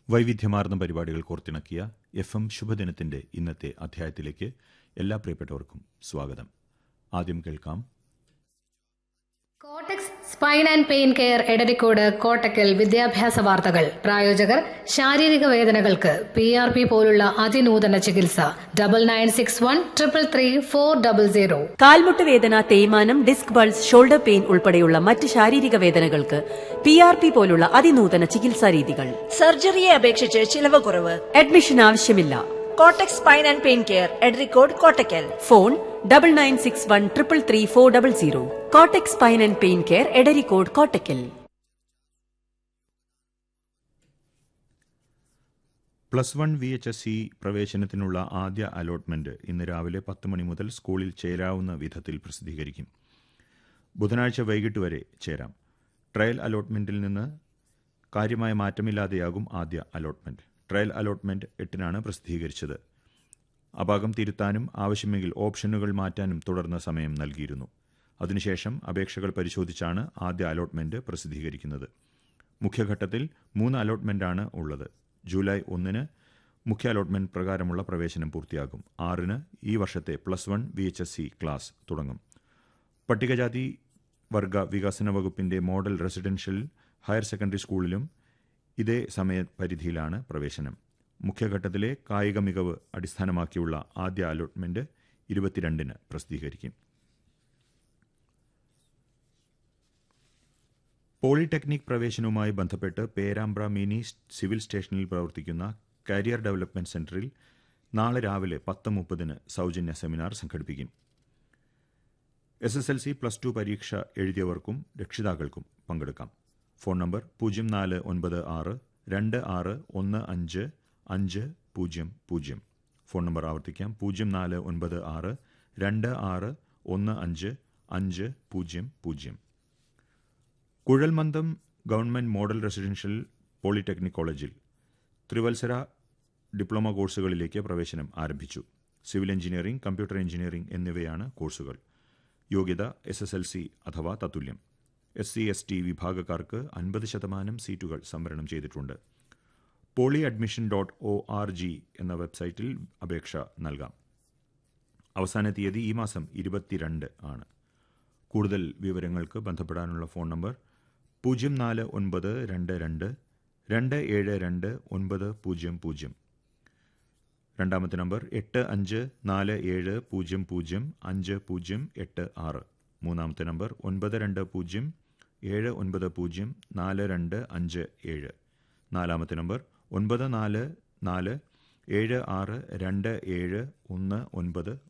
വൈവിധ്യമാർന്ന പരിപാടികൾ കോർത്തിണക്കിയ F M ശുഭദിനത്തിന്റെ ഇന്നത്തെ അധ്യായത്തിലേക്ക് എല്ലാ പ്രിയപ്പെട്ടവർക്കും സ്വാഗതം ആദ്യം കേൾക്കാം Kottax spine and pain care Edarikode Kottakkal വിദ്യാഭ്യാസ വാർത്തകൾ പ്രായോജകർ ശാരീരിക വേദനകൾക്ക് പി ആർ പി പോലുള്ള അതിനൂതന ചികിത്സ double nine six one triple three four double zero കാൽമുട്ട് വേദന തേയ്മാനം ഡിസ്ക് ബൾസ് ഷോൾഡർ പെയിൻ ഉൾപ്പെടെയുള്ള മറ്റ് ശാരീരിക വേദനകൾക്ക് പി ആർ പി പോലുള്ള അതിനൂതന ചികിത്സാ രീതികൾ സർജറിയെ അപേക്ഷിച്ച് ചിലവ് കുറവ് അഡ്മിഷൻ ആവശ്യമില്ല Kottax spine and pain care Edarikode Kottakkal phone double nine six one triple three four double zero Kottak spine and pain care Edarikode Kottakkal plus one V H S C പ്രവേശനത്തിനുള്ള ആദ്യ അലോട്ട്മെന്റ് ഇന്ന് രാവിലെ പത്ത് മണി മുതൽ സ്കൂളിൽ ചേരാവുന്ന വിധത്തിൽ പ്രസിദ്ധീകരിക്കും ബുധനാഴ്ച വൈകിട്ട് വരെ ചേരാം ട്രയൽ അലോട്ട്മെന്റിൽ നിന്ന് കാര്യമായ മാറ്റമില്ലാതെയാകും ആദ്യ അലോട്ട്മെന്റ് ട്രയൽ അലോട്ട്മെന്റ് എട്ടിനാണ് പ്രസിദ്ധീകരിച്ചത് അപാകം തിരുത്താനും ആവശ്യമെങ്കിൽ ഓപ്ഷനുകൾ മാറ്റാനും തുടർന്ന സമയം നൽകിയിരുന്നു അതിനുശേഷം അപേക്ഷകൾ പരിശോധിച്ചാണ് ആദ്യ അലോട്ട്മെന്റ് പ്രസിദ്ധീകരിക്കുന്നത് മുഖ്യഘട്ടത്തിൽ മൂന്ന് അലോട്ട്മെന്റാണ് ഉള്ളത് ജൂലൈ ഒന്നിന് മുഖ്യ അലോട്ട്മെന്റ് പ്രകാരമുള്ള പ്രവേശനം പൂർത്തിയാകും ആറിന് ഈ വർഷത്തെ plus one V H S C class തുടങ്ങും പട്ടികജാതി വർഗ വികസന വകുപ്പിന്റെ മോഡൽ റെസിഡൻഷ്യൽ ഹയർ സെക്കൻഡറി സ്കൂളിലും ഇതേ സമയപരിധിയിലാണ് പ്രവേശനം മുഖ്യഘട്ടത്തിലെ കായിക മികവ് അടിസ്ഥാനമാക്കിയുള്ള ആദ്യ അലോട്ട്മെന്റ് ഇരുപത്തിരണ്ടിന് പ്രസിദ്ധീകരിക്കും പോളിടെക്നിക് പ്രവേശനവുമായി ബന്ധപ്പെട്ട് പേരാമ്പ്ര മിനി സിവിൽ സ്റ്റേഷനിൽ പ്രവർത്തിക്കുന്ന കരിയർ ഡെവലപ്മെന്റ് സെന്ററിൽ നാളെ രാവിലെ പത്ത് മുപ്പതിന് സൗജന്യ സെമിനാർ സംഘടിപ്പിക്കും S S L C plus two പരീക്ഷ എഴുതിയവർക്കും രക്ഷിതാക്കൾക്കും പങ്കെടുക്കാം ഫോൺ നമ്പർ പൂജ്യം നാല് ഒൻപത് ആറ് രണ്ട് ആറ് ഒന്ന് അഞ്ച് അഞ്ച് പൂജ്യം പൂജ്യം ഫോൺ നമ്പർ ആവർത്തിക്കാം പൂജ്യം നാല് ഒൻപത് ആറ് രണ്ട് ആറ് ഒന്ന് അഞ്ച് അഞ്ച് പൂജ്യം പൂജ്യം കുഴൽമന്ദം ഗവൺമെന്റ് മോഡൽ റെസിഡൻഷ്യൽ പോളിടെക്നിക് കോളേജിൽ ത്രിവത്സര ഡിപ്ലോമ കോഴ്സുകളിലേക്ക് പ്രവേശനം ആരംഭിച്ചു സിവിൽ എഞ്ചിനീയറിംഗ് കമ്പ്യൂട്ടർ എഞ്ചിനീയറിംഗ് എന്നിവയാണ് കോഴ്സുകൾ യോഗ്യത എസ് എസ് എൽ സി അഥവാ തത്തുല്യം എസ് സി എസ് ടി വിഭാഗക്കാർക്ക് അൻപത് ശതമാനം സീറ്റുകൾ സംവരണം ചെയ്തിട്ടുണ്ട് poly admission dot O R G എന്ന വെബ്സൈറ്റിൽ അപേക്ഷ നൽകാം അവസാന തീയതി ഈ മാസം ഇരുപത്തിരണ്ട് ആണ് കൂടുതൽ വിവരങ്ങൾക്ക് ബന്ധപ്പെടാനുള്ള ഫോൺ നമ്പർ പൂജ്യം നാല് ഒൻപത് രണ്ട് രണ്ട് രണ്ട് ഏഴ് രണ്ട് ഒൻപത് പൂജ്യം പൂജ്യം രണ്ടാമത്തെ നമ്പർ എട്ട് അഞ്ച് നാല് ഏഴ് പൂജ്യം പൂജ്യം അഞ്ച് പൂജ്യം എട്ട് ആറ് മൂന്നാമത്തെ നമ്പർ ഒൻപത് രണ്ട് പൂജ്യം ഏഴ് ഒൻപത് പൂജ്യം നാല് രണ്ട് അഞ്ച് ഏഴ് നാലാമത്തെ നമ്പർ ഒൻപത് നാല് നാല് ഏഴ് ആറ് രണ്ട് ഏഴ് ഒന്ന് ഒൻപത്